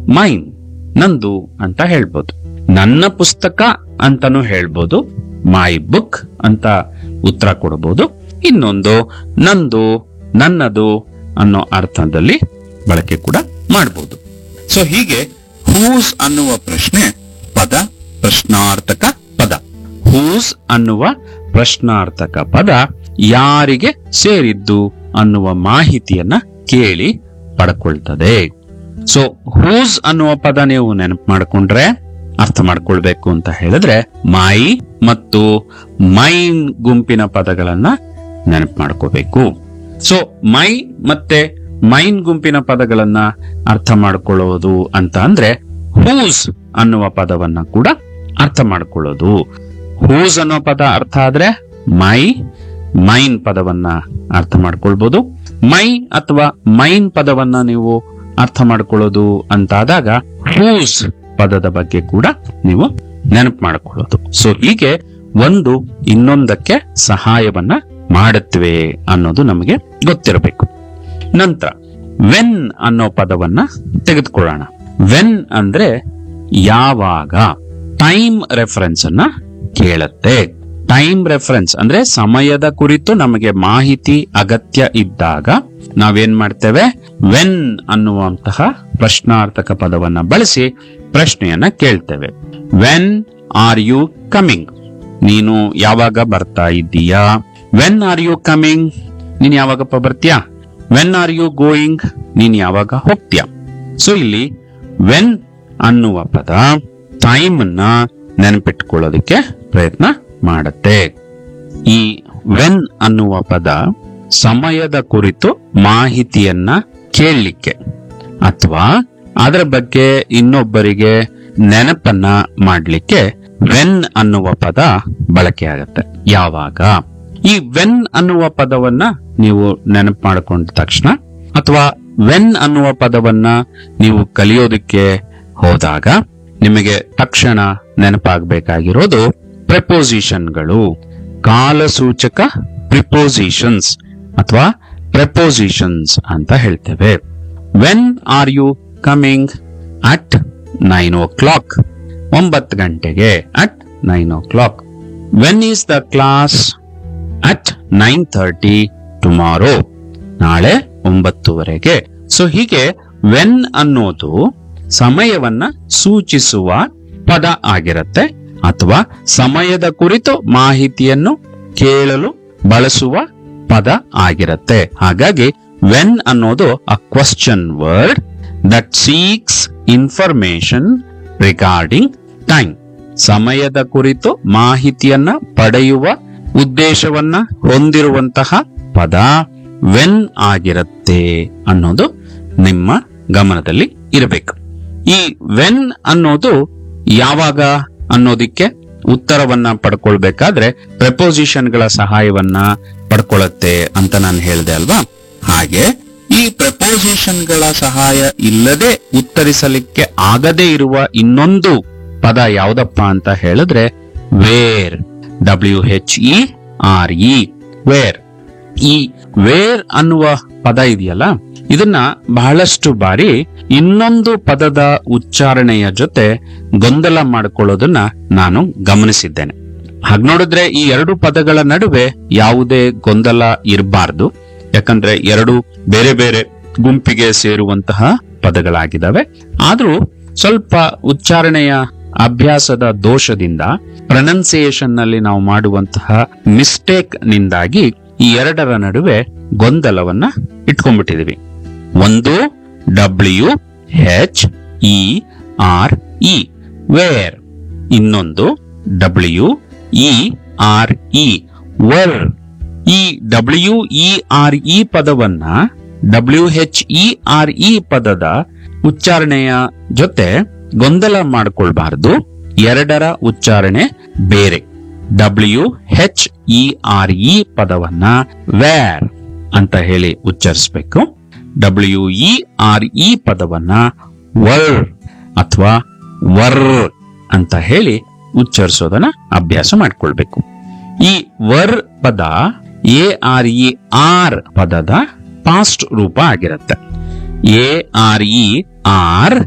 main ನಂದು ಅಂತ ಹೇಳ್ಬೋದು ನನ್ನ ಪುಸ್ತಕ ಅಂತಾನು ಹೇಳ್ಬೋದು ಮೈ ಬುಕ್ ಅಂತ ಉತ್ತರ ಕೊಡಬಹುದು ಇನ್ನೊಂದು ನಂದು ನನ್ನದು ಅನ್ನೋ ಅರ್ಥದಲ್ಲಿ ಬಳಕೆ ಕೂಡ ಮಾಡಬಹುದು ಸೊ ಹೀಗೆ ಹೂಸ್ ಅನ್ನುವ ಪ್ರಶ್ನೆ ಪದ ಪ್ರಶ್ನಾರ್ಥಕ ಪದ ಹೂಸ್ ಅನ್ನುವ ಪ್ರಶ್ನಾರ್ಥಕ ಪದ ಯಾರಿಗೆ ಸೇರಿದ್ದು ಅನ್ನುವ ಮಾಹಿತಿಯನ್ನ ಕೇಳಿ ಪಡ್ಕೊಳ್ತದೆ ಸೊ ಹೂಸ್ ಅನ್ನುವ ಪದ ನೀವು ನೆನಪು ಮಾಡ್ಕೊಂಡ್ರೆ ಅರ್ಥ ಮಾಡ್ಕೊಳ್ಬೇಕು ಅಂತ ಹೇಳಿದ್ರೆ ಮೈ ಮತ್ತು ಮೈನ್ ಗುಂಪಿನ ಪದಗಳನ್ನ ನೆನಪು ಮಾಡ್ಕೋಬೇಕು ಸೊ ಮೈ ಮತ್ತೆ ಮೈನ್ ಗುಂಪಿನ ಪದಗಳನ್ನ ಅರ್ಥ ಮಾಡ್ಕೊಳ್ಳೋದು ಅಂತ ಅಂದ್ರೆ ಹೂಸ್ ಅನ್ನುವ ಪದವನ್ನ ಕೂಡ ಅರ್ಥ ಮಾಡ್ಕೊಳ್ಳೋದು ಹೂಸ್ ಅನ್ನೋ ಪದ ಅರ್ಥ ಆದ್ರೆ ಮೈ ಮೈನ್ ಪದವನ್ನ ಅರ್ಥ ಮಾಡ್ಕೊಳ್ಬಹುದು ಮೈ ಅಥವಾ ಮೈನ್ ಪದವನ್ನ ನೀವು ಅರ್ಥ ಮಾಡ್ಕೊಳ್ಳೋದು ಅಂತಾದಾಗ ಹೂಸ್ ಪದದ ಬಗ್ಗೆ ಕೂಡ ನೀವು ನೆನಪು ಮಾಡ್ಕೊಳ್ಳೋದು ಸೊ ಹೀಗೆ ಒಂದು ಇನ್ನೊಂದಕ್ಕೆ ಸಹಾಯವನ್ನ ಮಾಡುತ್ತವೆ ಅನ್ನೋದು ನಮಗೆ ಗೊತ್ತಿರಬೇಕು ನಂತರ ವೆನ್ ಅನ್ನೋ ಪದವನ್ನ ತೆಗೆದುಕೊಳ್ಳೋಣ ವೆನ್ ಅಂದ್ರೆ ಯಾವಾಗ ಟೈಮ್ ರೆಫರೆನ್ಸ್ ಅನ್ನ ಕೇಳತ್ತೆ ಟೈಮ್ ರೆಫರೆನ್ಸ್ ಅಂದ್ರೆ ಸಮಯದ ಕುರಿತು ನಮಗೆ ಮಾಹಿತಿ ಅಗತ್ಯ ಇದ್ದಾಗ ನಾವೇನ್ ಮಾಡ್ತೇವೆ ವೆನ್ ಅನ್ನುವಂತಹ ಪ್ರಶ್ನಾರ್ಥಕ ಪದವನ್ನ ಬಳಸಿ ಪ್ರಶ್ನೆಯನ್ನ ಕೇಳ್ತೇವೆ ವೆನ್ ಆರ್ ಯು ಕಮಿಂಗ್ ನೀನು ಯಾವಾಗ ಬರ್ತಾ ಇದ್ದೀಯಾ ವೆನ್ ಆರ್ ಯು ಕಮಿಂಗ್ ನೀನ್ ಯಾವಾಗಪ್ಪ ಬರ್ತೀಯಾ ವೆನ್ ಆರ್ ಯು ಗೋಯಿಂಗ್ ನೀನ್ ಯಾವಾಗ ಹೋಗ್ತೀಯಾ ಸೊ ಇಲ್ಲಿ ವೆನ್ ಅನ್ನುವ ಪದ ಟೈಮ್ ಅನ್ನ ನೆನಪಿಟ್ಕೊಳ್ಳೋದಕ್ಕೆ ಪ್ರಯತ್ನ ಮಾಡುತ್ತೆ ಈ ವೆನ್ ಅನ್ನುವ ಪದ ಸಮಯದ ಕುರಿತು ಮಾಹಿತಿಯನ್ನ ಕೇಳಲಿಕ್ಕೆ ಅಥವಾ ಅದರ ಬಗ್ಗೆ ಇನ್ನೊಬ್ಬರಿಗೆ ನೆನಪನ್ನ ಮಾಡಲಿಕ್ಕೆ ವೆನ್ ಅನ್ನುವ ಪದ ಬಳಕೆ ಆಗತ್ತೆ ಯಾವಾಗ ಈ ವೆನ್ ಅನ್ನುವ ಪದವನ್ನ ನೀವು ನೆನಪು ಮಾಡಿಕೊಂಡ ತಕ್ಷಣ ಅಥವಾ ವೆನ್ ಅನ್ನುವ ಪದವನ್ನ ನೀವು ಕಲಿಯೋದಕ್ಕೆ ಹೋದಾಗ ನಿಮಗೆ ತಕ್ಷಣ ನೆನಪಾಗಬೇಕಾಗಿರೋದು ಪ್ರೆಪೋಸಿಷನ್ಗಳು ಕಾಲಸೂಚಕ ಪ್ರಿಪೋಸಿಷನ್ಸ್ ಅಥವಾ ಪ್ರೆಪೋಸಿಷನ್ಸ್ ಅಂತ ಹೇಳ್ತೇವೆ when are you coming at nine o'clock ಒಂಬತ್ತು ಗಂಟೆಗೆ at nine o'clock when is the class at nine thirty tomorrow ನಾಳೆ ಒಂಬತ್ತುವರೆಗೆ ಸೊ ಹೀಗೆ ವೆನ್ ಅನ್ನೋದು ಸಮಯವನ್ನ ಸೂಚಿಸುವ ಪದ ಆಗಿರುತ್ತೆ ಅಥವಾ ಸಮಯದ ಕುರಿತು ಮಾಹಿತಿಯನ್ನು ಕೇಳಲು ಬಳಸುವ ಪದ ಆಗಿರುತ್ತೆ ಹಾಗಾಗಿ ವೆನ್ ಅನ್ನೋದು a question word that seeks information regarding time ಸಮಯದ ಕುರಿತು ಮಾಹಿತಿಯನ್ನ ಪಡೆಯುವ ಉದ್ದೇಶವನ್ನ ಹೊಂದಿರುವಂತಹ ಪದ ವೆನ್ ಆಗಿರುತ್ತೆ ಅನ್ನೋದು ನಿಮ್ಮ ಗಮನದಲ್ಲಿ ಇರಬೇಕು ಈ ವೆನ್ ಅನ್ನೋದು ಯಾವಾಗ ಅನ್ನೋದಿಕ್ಕೆ ಉತ್ತರವನ್ನ ಪಡ್ಕೊಳ್ಬೇಕಾದ್ರೆ ಪ್ರಪೋಸಿಷನ್ಗಳ ಸಹಾಯವನ್ನ ಪಡ್ಕೊಳ್ಳುತ್ತೆ ಅಂತ ನಾನು ಹೇಳಿದೆ ಅಲ್ವಾ ಹಾಗೆ ಈ ಪ್ರಪೋಸಿಷನ್ಗಳ ಸಹಾಯ ಇಲ್ಲದೆ ಉತ್ತರಿಸಲಿಕ್ಕೆ ಆಗದೇ ಇರುವ ಇನ್ನೊಂದು ಪದ ಯಾವ್ದಪ್ಪ ಅಂತ ಹೇಳಿದ್ರೆ where W H E R E where ಈ ವೇರ್ ಅನ್ನುವ ಪದ ಇದೆಯಲ್ಲ ಇದನ್ನ ಬಹಳಷ್ಟು ಬಾರಿ ಇನ್ನೊಂದು ಪದದ ಉಚ್ಚಾರಣೆಯ ಜೊತೆ ಗೊಂದಲ ಮಾಡಿಕೊಳ್ಳೋದನ್ನ ನಾನು ಗಮನಿಸಿದ್ದೇನೆ ಹಾಗೆ ನೋಡಿದ್ರೆ ಈ ಎರಡು ಪದಗಳ ನಡುವೆ ಯಾವುದೇ ಗೊಂದಲ ಇರಬಾರ್ದು ಯಾಕಂದ್ರೆ ಎರಡು ಬೇರೆ ಬೇರೆ ಗುಂಪಿಗೆ ಸೇರುವಂತಹ ಪದಗಳಾಗಿದ್ದಾವೆ ಆದ್ರೂ ಸ್ವಲ್ಪ ಉಚ್ಚಾರಣೆಯ ಅಭ್ಯಾಸದ ದೋಷದಿಂದ ಪ್ರೊನೌನ್ಸಿಯೇಷನ್ ನಲ್ಲಿ ನಾವು ಮಾಡುವಂತಹ ಮಿಸ್ಟೇಕ್ ನಿಂದಾಗಿ ಈ ಎರಡರ ನಡುವೆ ಗೊಂದಲವನ್ನ ಇಟ್ಕೊಂಡ್ಬಿಟ್ಟಿದೀವಿ ಒಂದು W H E R E where ಇನ್ನೊಂದು W E R E were ಈ ಡಬ್ಲ್ಯೂ ಇ ಆರ್ ಇ ಪದವನ್ನ W H E R E ಪದದ ಉಚ್ಚಾರಣೆಯ ಜೊತೆ ಗೊಂದಲ ಮಾಡಿಕೊಳ್ಬಾರ್ದು ಎರಡರ ಉಚ್ಚಾರಣೆ ಬೇರೆ W H E R E ಪದವನ್ನ ವ್ಯಾರ್ ಅಂತ ಹೇಳಿ ಉಚ್ಚರಿಸಬೇಕು ಡಬ್ಲ್ಯೂ ಇ ಆರ್ ಇ ಪದವನ್ನ ವರ್ ಅಥವಾ ವರ್ ಅಂತ ಹೇಳಿ ಉಚ್ಚರಿಸೋದನ್ನ ಅಭ್ಯಾಸ ಮಾಡ್ಕೊಳ್ಬೇಕು ಈ ವರ್ ಪದ ಎ ಆರ್ ಇ ಆರ್ ಪದದ ಪಾಸ್ಟ್ ರೂಪ ಆಗಿರುತ್ತೆ ಎ ಆರ್ ಇ ಆರ್